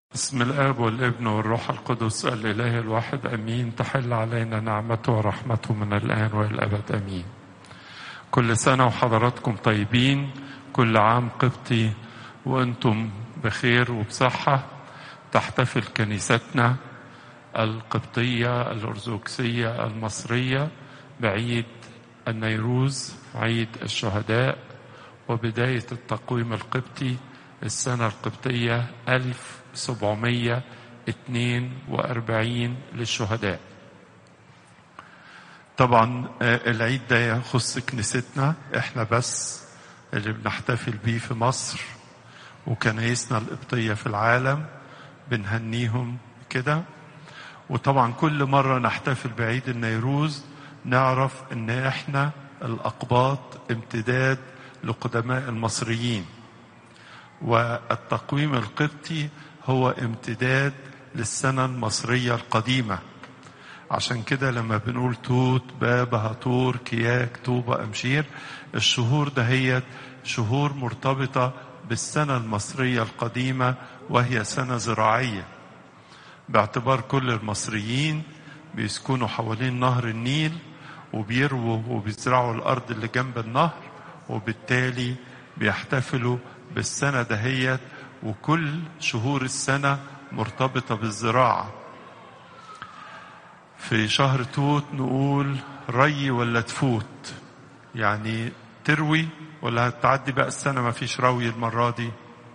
بسم الاب والابن والروح القدس الاله الواحد امين تحل علينا نعمته ورحمته من الان والى الابد امين كل سنه وحضراتكم طيبين كل عام قبطي وانتم بخير وبصحه تحتفل كنيستنا القبطيه الارثوذكسيه المصريه بعيد النيروز عيد الشهداء وبدايه التقويم القبطي السنه القبطيه 1742 للشهداء طبعا العيد ده يخص كنيستنا احنا بس اللي بنحتفل بيه في مصر وكنايسنا القبطية في العالم بنهنيهم كده وطبعا كل مرة نحتفل بعيد النيروز نعرف ان احنا الاقباط امتداد لقدماء المصريين والتقويم القبطي هو امتداد للسنة المصرية القديمة عشان كده لما بنقول توت بابا هطور كياك طوبة أمشير الشهور دهيت شهور مرتبطة بالسنة المصرية القديمة وهي سنة زراعية باعتبار كل المصريين بيسكنوا حوالين نهر النيل وبيرووا وبيزرعوا الأرض اللي جنب النهر وبالتالي بيحتفلوا بالسنة دهيت وكل شهور السنة مرتبطة بالزراعة في شهر توت نقول ري ولا تفوت يعني تروي ولا هتعدي بقى السنة ما فيش روي المرة دي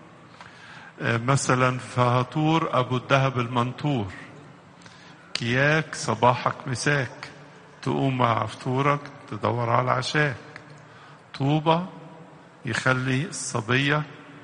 مثلا فهطور أبو الذهب المنطور كياك صباحك مساك تقوم مع فطورك تدور على عشاك طوبة يخلي الصبية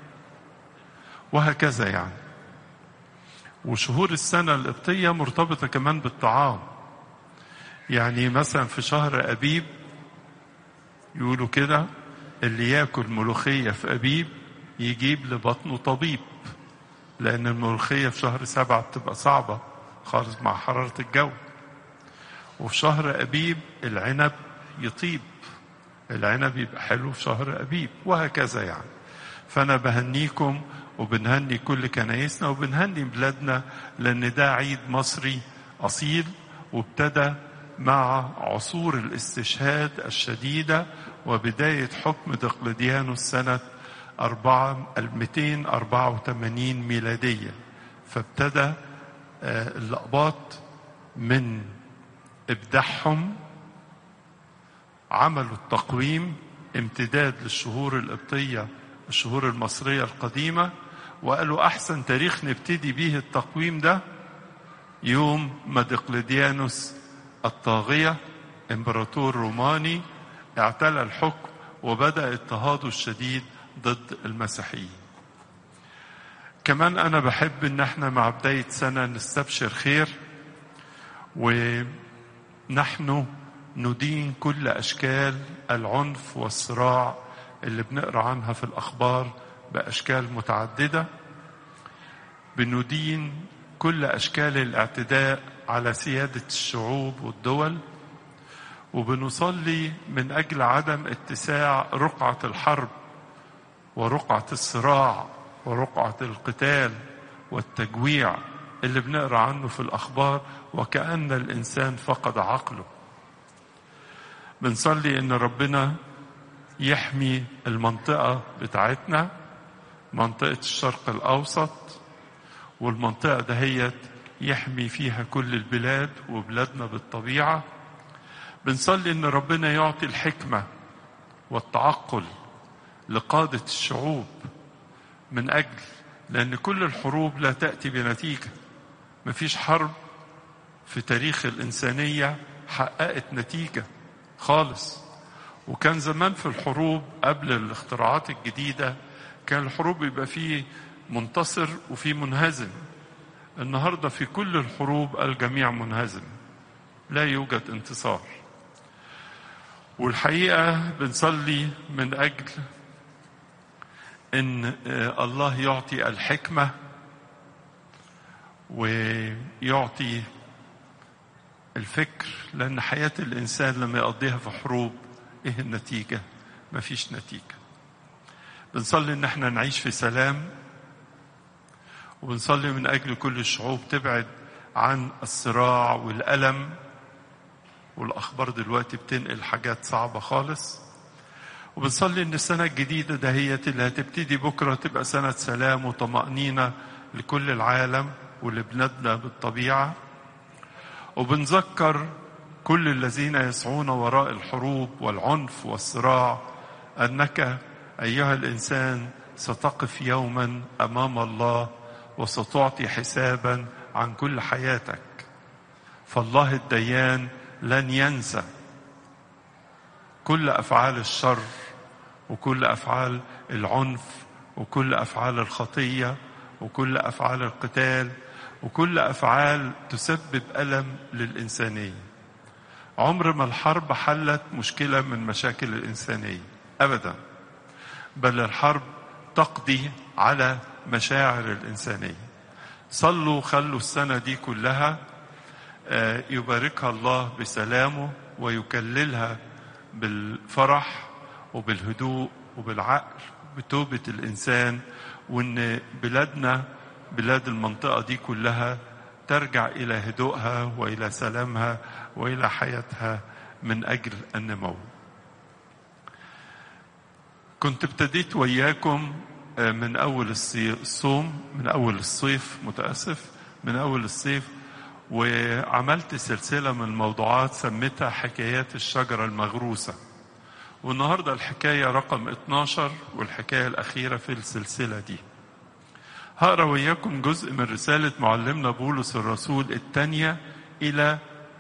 وهكذا يعني وشهور السنة القبطية مرتبطة كمان بالطعام يعني مثلا في شهر أبيب يقولوا كده اللي ياكل ملوخية في أبيب يجيب لبطنه طبيب لأن الملوخية في شهر سبعة بتبقى صعبة خالص مع حرارة الجو وفي شهر أبيب العنب يطيب العنب يبقى حلو في شهر أبيب وهكذا يعني فأنا بهنيكم وبنهني كل كنايسنا وبنهني بلادنا لأن ده عيد مصري أصيل وابتدى مع عصور الاستشهاد الشديدة وبداية حكم دقلديانوس سنة 284 ميلادية فابتدى الأقباط من إبداعهم عملوا التقويم امتداد للشهور القبطية الشهور المصرية القديمة وقالوا أحسن تاريخ نبتدي به التقويم ده يوم ما دقلديانوس الطاغية امبراطور روماني اعتلى الحكم وبدأ اضطهاده الشديد ضد المسيحيين كمان أنا بحب إن احنا مع بداية سنة نستبشر خير ونحن ندين كل أشكال العنف والصراع اللي بنقرا عنها في الأخبار بأشكال متعددة بندين كل أشكال الاعتداء على سيادة الشعوب والدول وبنصلي من أجل عدم اتساع رقعة الحرب ورقعة الصراع ورقعة القتال والتجويع اللي بنقرا عنه في الأخبار وكأن الإنسان فقد عقله بنصلي إن ربنا يحمي المنطقة بتاعتنا منطقة الشرق الأوسط والمنطقة دهيت يحمي فيها كل البلاد وبلادنا بالطبيعة بنصلي إن ربنا يعطي الحكمة والتعقل لقادة الشعوب من أجل لأن كل الحروب لا تأتي بنتيجة مفيش حرب في تاريخ الإنسانية حققت نتيجة خالص وكان زمان في الحروب قبل الاختراعات الجديدة كان الحروب يبقى فيه منتصر وفيه منهزم النهاردة في كل الحروب الجميع منهزم لا يوجد انتصار والحقيقة بنصلي من أجل ان الله يعطي الحكمه ويعطي الفكر لان حياه الانسان لما يقضيها في حروب ايه النتيجه مفيش نتيجه بنصلي ان احنا نعيش في سلام وبنصلي من أجل كل الشعوب تبعد عن الصراع والألم والأخبار دلوقتي بتنقل حاجات صعبة خالص وبنصلي إن السنة الجديدة دهيت اللي هتبتدي بكرة تبقى سنة سلام وطمأنينة لكل العالم ولبلادنا بالطبيعة وبنذكر كل الذين يسعون وراء الحروب والعنف والصراع انك ايها الانسان ستقف يوما امام الله وستعطي حسابا عن كل حياتك فالله الديان لن ينسى كل افعال الشر وكل افعال العنف وكل افعال الخطيه وكل افعال القتال وكل افعال تسبب الم للانسانيه عمر ما الحرب حلت مشكله من مشاكل الانسانيه ابدا بل الحرب تقضي على مشاعر الانسانيه صلوا خلوا السنه دي كلها يباركها الله بسلامه ويكللها بالفرح وبالهدوء وبالعقل بتوبه الانسان وان بلادنا بلاد المنطقه دي كلها ترجع الى هدوءها والى سلامها والى حياتها من اجل النمو. كنت ابتديت وياكم من اول الصوم من اول الصيف متاسف من اول الصيف وعملت سلسله من الموضوعات سميتها حكايات الشجره المغروسه. والنهارده الحكايه رقم 12 والحكايه الاخيره في السلسله دي. هقرا وياكم جزء من رسالة معلمنا بولس الرسول الثانية إلى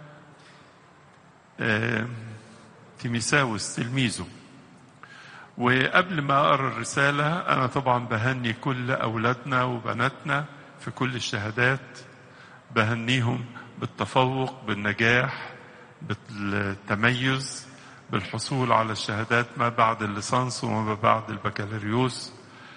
تيميساوس تلميذه وقبل ما أقرأ الرسالة أنا طبعا بهني كل أولادنا وبناتنا في كل الشهادات بهنيهم بالتفوق بالنجاح بالتميز بالحصول على الشهادات ما بعد الليسانس وما بعد البكالوريوس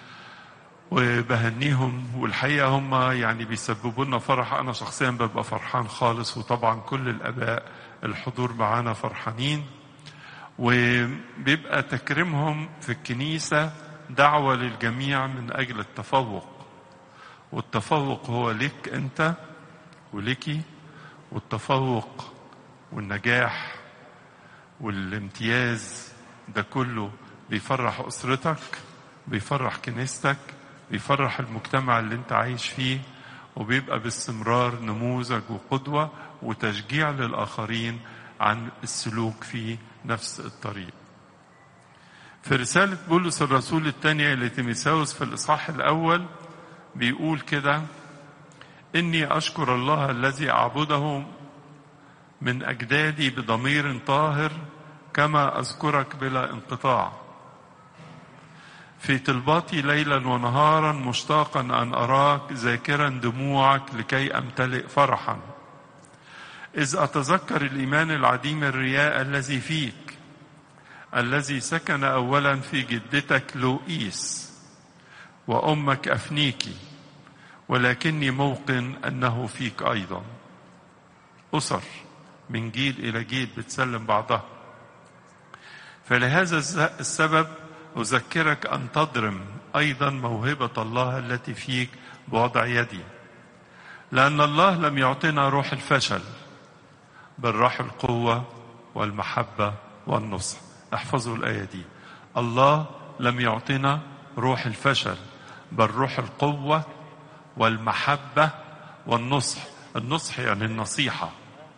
وبهنيهم والحقيقة هم يعني بيسببوا لنا فرح أنا شخصيا ببقى فرحان خالص وطبعا كل الآباء الحضور معانا فرحانين وبيبقى تكريمهم في الكنيسة دعوة للجميع من أجل التفوق والتفوق هو لك أنت ولكي والتفوق والنجاح والامتياز ده كله بيفرح أسرتك بيفرح كنيستك بيفرح المجتمع اللي انت عايش فيه وبيبقى باستمرار نموذج وقدوة وتشجيع للآخرين عن السلوك في نفس الطريق في رسالة بولس الرسول الثانية لتيميساوس في الإصحاح الأول بيقول كده إني أشكر الله الذي أعبده من أجدادي بضمير طاهر كما أذكرك بلا انقطاع في طلباتي ليلا ونهارا مشتاقا ان اراك ذاكرا دموعك لكي امتلئ فرحا اذ اتذكر الايمان العديم الرياء الذي فيك الذي سكن اولا في جدتك لوئيس وامك افنيكي ولكني موقن انه فيك ايضا اسر من جيل الى جيل بتسلم بعضها فلهذا السبب أذكرك أن تضرم أيضا موهبة الله التي فيك بوضع يدي لأن الله لم يعطنا روح الفشل بل روح القوة والمحبة والنصح احفظوا الآية دي الله لم يعطنا روح الفشل بل روح القوة والمحبة والنصح النصح يعني النصيحة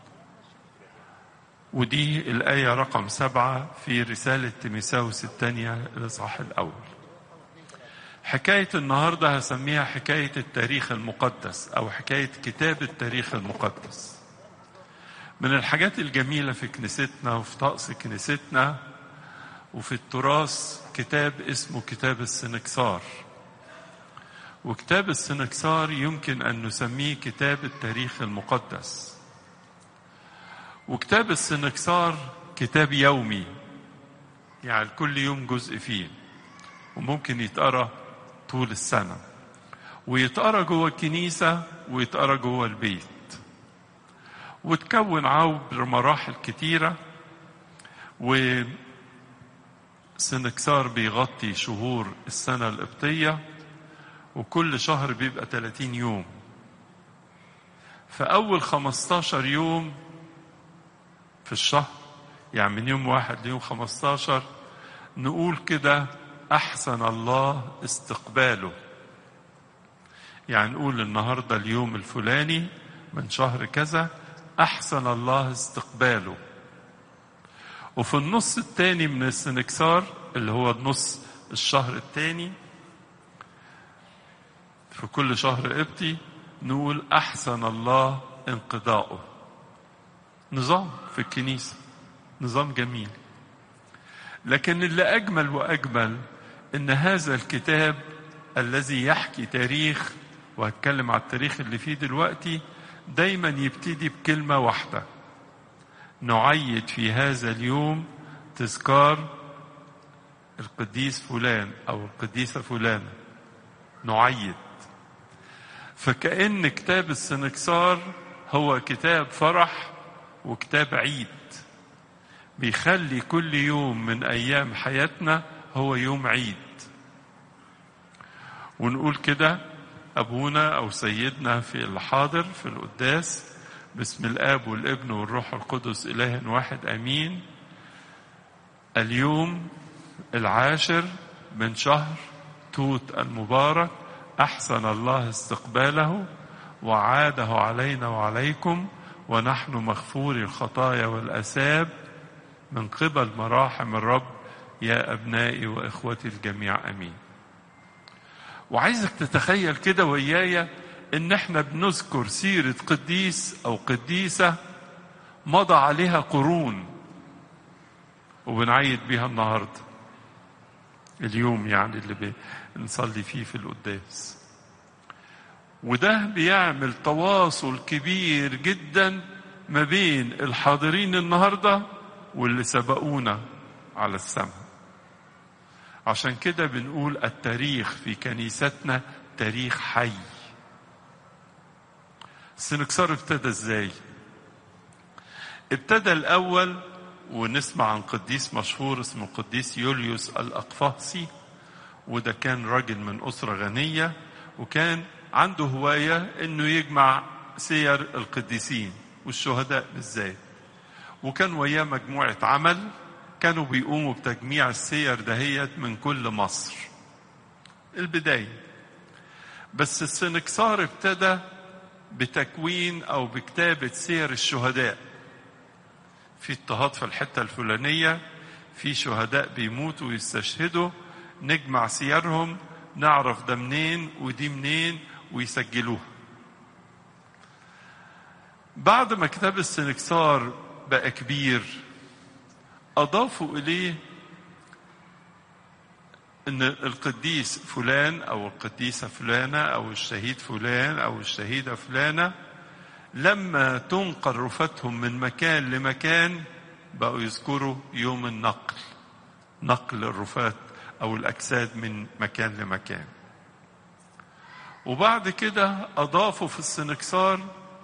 ودي الآية رقم سبعة في رسالة تيميساوس الثانية الإصحاح الأول حكاية النهاردة هسميها حكاية التاريخ المقدس أو حكاية كتاب التاريخ المقدس من الحاجات الجميلة في كنيستنا وفي طقس كنيستنا وفي التراث كتاب اسمه كتاب السنكسار وكتاب السنكسار يمكن أن نسميه كتاب التاريخ المقدس وكتاب السنكسار كتاب يومي يعني كل يوم جزء فيه وممكن يتقرا طول السنة ويتقرا جوه الكنيسة ويتقرا جوه البيت وتكون عبر مراحل كتيرة وسنكسار بيغطي شهور السنة القبطية وكل شهر بيبقى 30 يوم فأول 15 يوم في الشهر يعني من يوم واحد ليوم 15 نقول كده أحسن الله استقباله يعني نقول النهاردة اليوم الفلاني من شهر كذا أحسن الله استقباله وفي النص الثاني من السنكسار اللي هو النص الشهر الثاني في كل شهر قبطي نقول أحسن الله انقضاؤه نظام في الكنيسة نظام جميل لكن اللي أجمل وأجمل إن هذا الكتاب الذي يحكي تاريخ وهتكلم على التاريخ اللي فيه دلوقتي دايما يبتدي بكلمة واحدة نعيد في هذا اليوم تذكار القديس فلان أو القديسة فلانة نعيد فكأن كتاب السنكسار هو كتاب فرح وكتاب عيد بيخلي كل يوم من أيام حياتنا هو يوم عيد ونقول كده أبونا أو سيدنا في الحاضر في القداس باسم الآب والابن والروح القدس إله واحد أمين اليوم العاشر من شهر توت المبارك أحسن الله استقباله وعاده علينا وعليكم ونحن مغفور الخطايا والأساب من قبل مراحم الرب يا أبنائي وإخوتي الجميع أمين وعايزك تتخيل كده ويايا ان احنا بنذكر سيرة قديس او قديسة مضى عليها قرون وبنعيد بيها النهاردة اليوم يعني اللي بنصلي فيه في القداس وده بيعمل تواصل كبير جدا ما بين الحاضرين النهارده واللي سبقونا على السماء عشان كده بنقول التاريخ في كنيستنا تاريخ حي السنكسار ابتدى ازاي ابتدى الاول ونسمع عن قديس مشهور اسمه قديس يوليوس الاقفاصي وده كان راجل من اسره غنيه وكان عنده هوايه انه يجمع سير القديسين والشهداء بالذات وكان وياه مجموعه عمل كانوا بيقوموا بتجميع السير دهيت من كل مصر البدايه بس السنكسار ابتدى بتكوين او بكتابه سير الشهداء في اضطهاد في الحته الفلانيه في شهداء بيموتوا ويستشهدوا نجمع سيرهم نعرف ده منين ودي منين ويسجلوها بعد ما كتاب السنكسار بقى كبير أضافوا إليه أن القديس فلان أو القديسة فلانة أو الشهيد فلان أو الشهيدة فلانة لما تنقل رفاتهم من مكان لمكان بقوا يذكروا يوم النقل نقل الرفات أو الأجساد من مكان لمكان وبعد كده أضافوا في السنكسار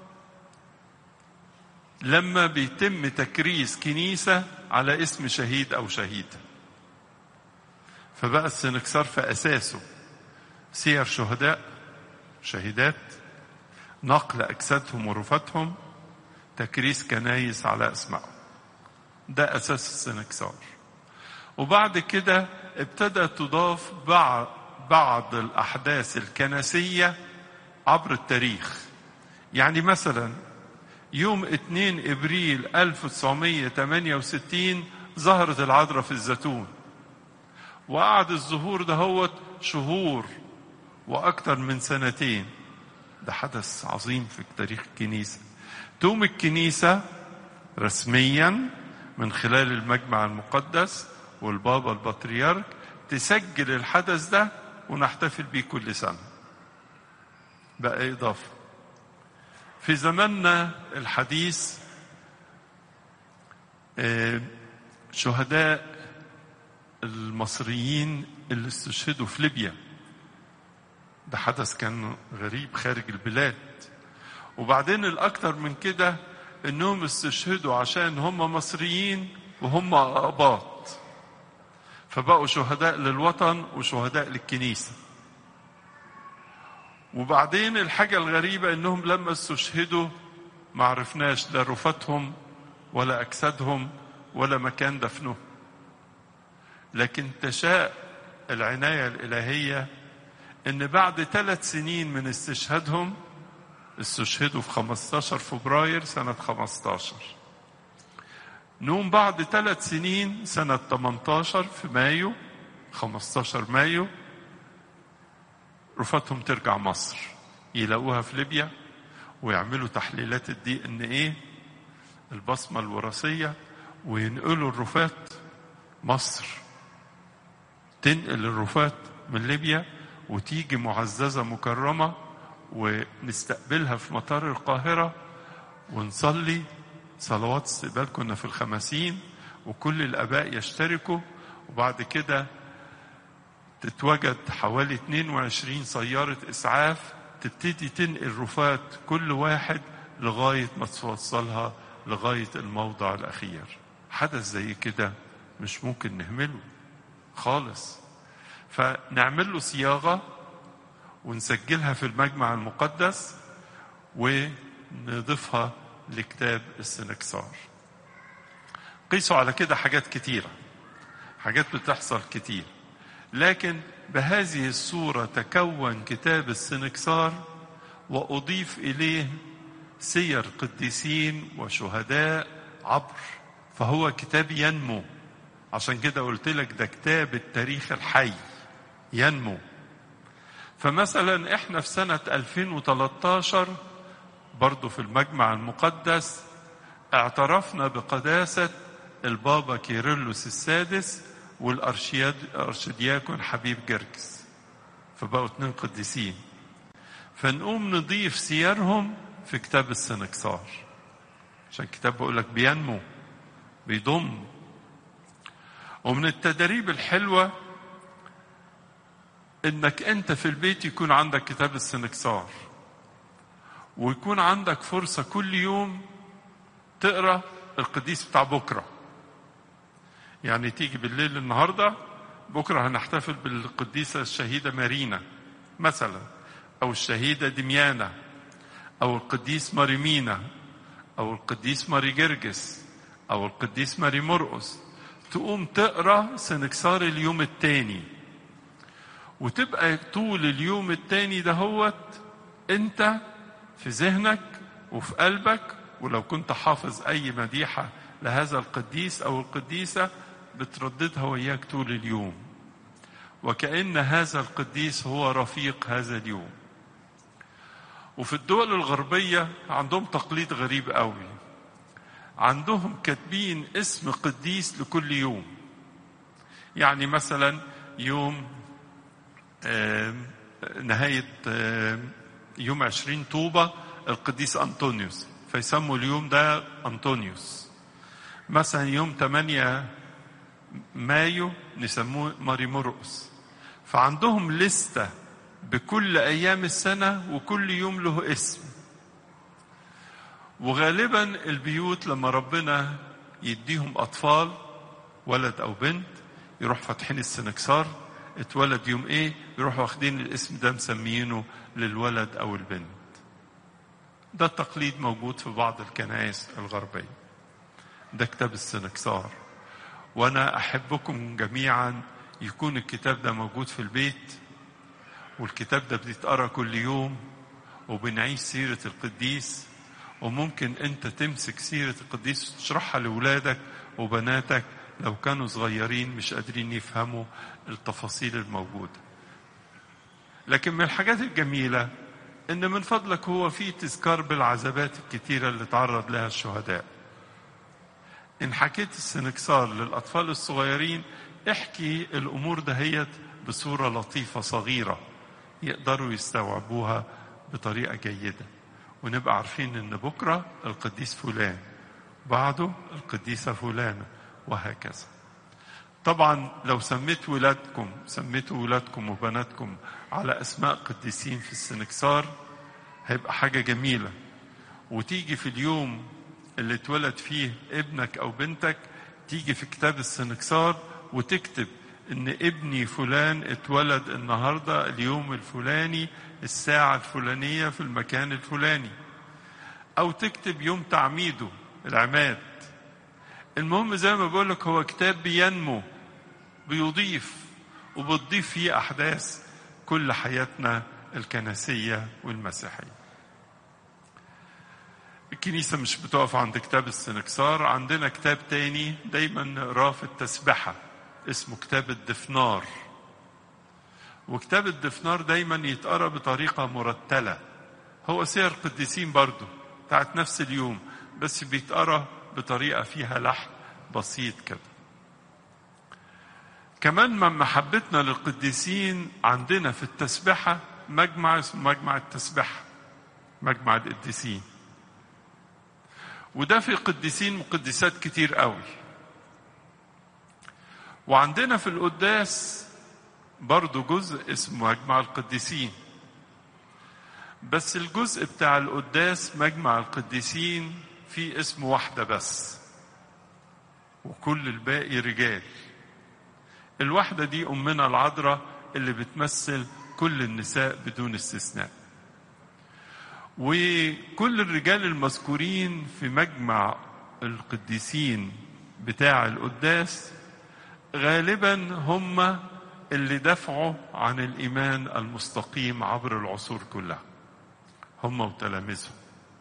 لما بيتم تكريس كنيسة على اسم شهيد أو شهيدة فبقى السنكسار في أساسه سير شهداء شهيدات نقل أجسادهم ورفاتهم تكريس كنايس على أسمائهم ده أساس السنكسار وبعد كده ابتدى تضاف بعض بعض الأحداث الكنسية عبر التاريخ يعني مثلا يوم 2 ابريل 1968 ظهرت العذراء في الزيتون وقعد الظهور ده هو شهور واكثر من سنتين ده حدث عظيم في تاريخ الكنيسه تقوم الكنيسه رسميا من خلال المجمع المقدس والبابا البطريرك تسجل الحدث ده ونحتفل بيه كل سنه بقى اضافه في زماننا الحديث شهداء المصريين اللي استشهدوا في ليبيا ده حدث كان غريب خارج البلاد وبعدين الأكثر من كده إنهم استشهدوا عشان هم مصريين وهم أقباط فبقوا شهداء للوطن وشهداء للكنيسة وبعدين الحاجة الغريبة انهم لما استشهدوا ما عرفناش لا رفاتهم ولا اجسادهم ولا مكان دفنهم لكن تشاء العناية الإلهية ان بعد ثلاث سنين من استشهادهم استشهدوا في 15 فبراير سنة 15 نوم بعد ثلاث سنين سنة 18 في مايو 15 مايو رفاتهم ترجع مصر يلاقوها في ليبيا ويعملوا تحليلات الدي ان ايه البصمة الوراثية وينقلوا الرفات مصر تنقل الرفات من ليبيا وتيجي معززة مكرمة ونستقبلها في مطار القاهرة ونصلي صلوات استقبال كنا في الخمسين وكل الآباء يشتركوا وبعد كده تتوجد حوالي 22 سيارة إسعاف تبتدي تنقل رفات كل واحد لغاية ما توصلها لغاية الموضع الأخير حدث زي كده مش ممكن نهمله خالص فنعمل له صياغة ونسجلها في المجمع المقدس ونضيفها لكتاب السنكسار قيسوا على كده حاجات كتيرة حاجات بتحصل كتير لكن بهذه الصورة تكون كتاب السنكسار وأضيف إليه سير قديسين وشهداء عبر فهو كتاب ينمو عشان كده قلت لك ده كتاب التاريخ الحي ينمو فمثلا احنا في سنة 2013 برضو في المجمع المقدس اعترفنا بقداسة البابا كيرلس السادس والأرشدياكون حبيب جرجس فبقوا اتنين قديسين فنقوم نضيف سيرهم في كتاب السنكسار عشان الكتاب بقول لك بينمو بيضم ومن التدريب الحلوة انك انت في البيت يكون عندك كتاب السنكسار ويكون عندك فرصة كل يوم تقرا القديس بتاع بكره يعني تيجي بالليل النهارده بكره هنحتفل بالقديسه الشهيده مارينا مثلا او الشهيده دميانه او القديس ماريمينا او القديس ماري جرجس او القديس ماري مرقس تقوم تقرا سنكسار اليوم التاني وتبقى طول اليوم التاني دهوت انت في ذهنك وفي قلبك ولو كنت حافظ اي مديحه لهذا القديس او القديسه بترددها وياك طول اليوم وكأن هذا القديس هو رفيق هذا اليوم وفي الدول الغربية عندهم تقليد غريب قوي عندهم كاتبين اسم قديس لكل يوم يعني مثلا يوم نهاية يوم عشرين طوبة القديس أنطونيوس فيسموا اليوم ده أنطونيوس مثلا يوم 8 مايو نسموه ماري مرقس فعندهم لستة بكل أيام السنة وكل يوم له اسم وغالبا البيوت لما ربنا يديهم أطفال ولد أو بنت يروح فاتحين السنكسار اتولد يوم ايه يروحوا واخدين الاسم ده مسميينه للولد أو البنت ده التقليد موجود في بعض الكنائس الغربية ده كتاب السنكسار وانا احبكم جميعا يكون الكتاب ده موجود في البيت والكتاب ده بيتقرا كل يوم وبنعيش سيره القديس وممكن انت تمسك سيره القديس وتشرحها لاولادك وبناتك لو كانوا صغيرين مش قادرين يفهموا التفاصيل الموجوده لكن من الحاجات الجميله ان من فضلك هو في تذكار بالعذابات الكتيره اللي تعرض لها الشهداء إن حكيت السنكسار للأطفال الصغيرين احكي الأمور دهيت بصورة لطيفة صغيرة يقدروا يستوعبوها بطريقة جيدة ونبقى عارفين إن بكرة القديس فلان بعده القديسة فلانة وهكذا طبعا لو سميت ولادكم سميتوا ولادكم وبناتكم على أسماء قديسين في السنكسار هيبقى حاجة جميلة وتيجي في اليوم اللي اتولد فيه ابنك او بنتك تيجي في كتاب السنكسار وتكتب ان ابني فلان اتولد النهارده اليوم الفلاني الساعة الفلانية في المكان الفلاني او تكتب يوم تعميده العماد المهم زي ما بقول لك هو كتاب بينمو بيضيف وبتضيف فيه احداث كل حياتنا الكنسيه والمسيحيه. الكنيسه مش بتقف عند كتاب السنكسار، عندنا كتاب تاني دايما نقراه في التسبحه اسمه كتاب الدفنار. وكتاب الدفنار دايما يتقرا بطريقه مرتله. هو سير قديسين برضه بتاعت نفس اليوم بس بيتقرا بطريقه فيها لحن بسيط كده. كمان من محبتنا للقديسين عندنا في التسبحة مجمع اسمه مجمع التسبحة مجمع القديسين وده في قديسين وقديسات كتير قوي وعندنا في القداس برضو جزء اسمه مجمع القديسين بس الجزء بتاع القداس مجمع القديسين فيه اسم واحدة بس وكل الباقي رجال الواحدة دي أمنا العذراء اللي بتمثل كل النساء بدون استثناء وكل الرجال المذكورين في مجمع القديسين بتاع القداس غالبا هم اللي دفعوا عن الإيمان المستقيم عبر العصور كلها هم وتلاميذهم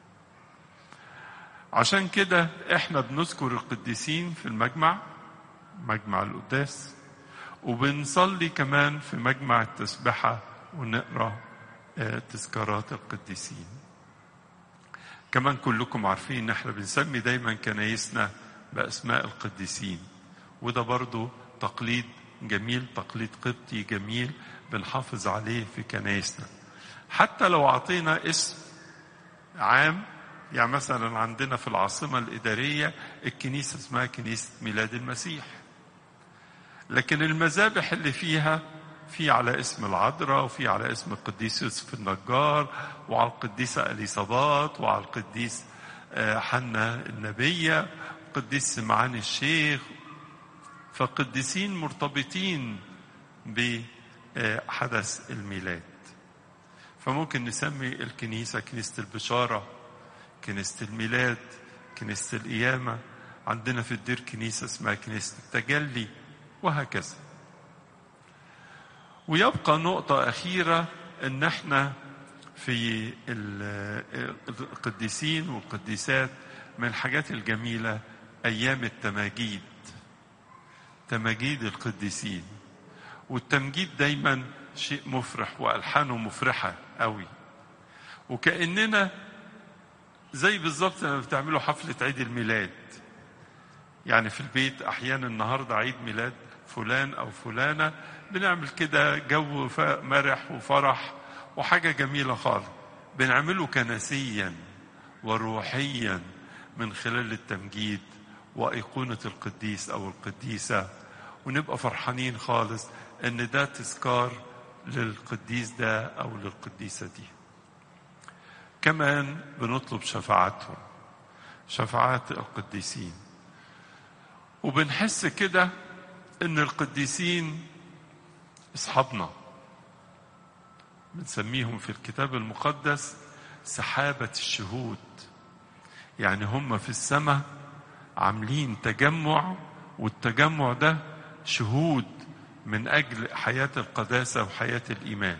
عشان كده احنا بنذكر القديسين في المجمع مجمع القداس وبنصلي كمان في مجمع التسبحة ونقرا تذكارات القديسين كمان كلكم عارفين ان احنا بنسمي دايما كنايسنا باسماء القديسين وده برضو تقليد جميل تقليد قبطي جميل بنحافظ عليه في كنايسنا حتى لو اعطينا اسم عام يعني مثلا عندنا في العاصمه الاداريه الكنيسه اسمها كنيسه ميلاد المسيح لكن المذابح اللي فيها في على اسم العذراء وفي على اسم القديس يوسف النجار وعلى القديسة أليصابات وعلى القديس حنا النبية القديس سمعان الشيخ فالقديسين مرتبطين بحدث الميلاد فممكن نسمي الكنيسة كنيسة البشارة كنيسة الميلاد كنيسة القيامة عندنا في الدير كنيسة اسمها كنيسة التجلي وهكذا ويبقى نقطة أخيرة إن إحنا في القديسين والقديسات من الحاجات الجميلة أيام التماجيد تماجيد القديسين والتمجيد دايما شيء مفرح وألحانه مفرحة قوي وكأننا زي بالظبط لما بتعملوا حفلة عيد الميلاد يعني في البيت أحيانا النهاردة عيد ميلاد فلان أو فلانة بنعمل كده جو مرح وفرح وحاجة جميلة خالص بنعمله كنسيا وروحيا من خلال التمجيد وأيقونة القديس أو القديسة ونبقى فرحانين خالص إن ده تذكار للقديس ده أو للقديسة دي كمان بنطلب شفاعتهم شفاعات القديسين وبنحس كده ان القديسين اصحابنا بنسميهم في الكتاب المقدس سحابة الشهود يعني هم في السماء عاملين تجمع والتجمع ده شهود من أجل حياة القداسة وحياة الإيمان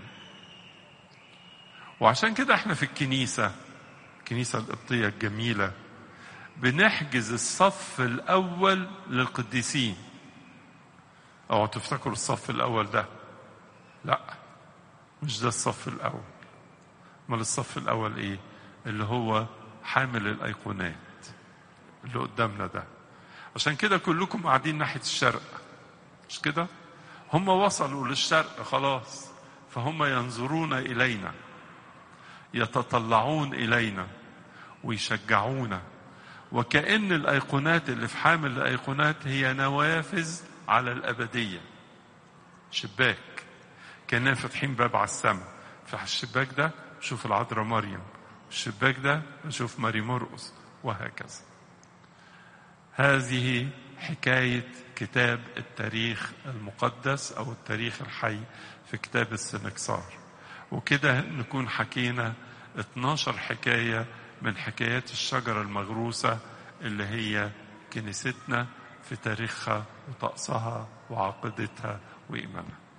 وعشان كده احنا في الكنيسة الكنيسة القبطية الجميلة بنحجز الصف الأول للقديسين اوعوا تفتكروا الصف الأول ده لا مش ده الصف الأول امال الصف الأول إيه اللي هو حامل الأيقونات اللي قدامنا ده عشان كده كلكم قاعدين ناحية الشرق مش كده هم وصلوا للشرق خلاص فهم ينظرون إلينا يتطلعون إلينا ويشجعونا وكأن الأيقونات اللي في حامل الأيقونات هي نوافذ على الأبدية شباك كأننا فاتحين باب على السماء في الشباك ده نشوف العذراء مريم الشباك ده نشوف ماري مرقس وهكذا هذه حكاية كتاب التاريخ المقدس أو التاريخ الحي في كتاب السنكسار وكده نكون حكينا 12 حكاية من حكايات الشجرة المغروسة اللي هي كنيستنا في تاريخها وطقسها وعقيدتها وإيمانها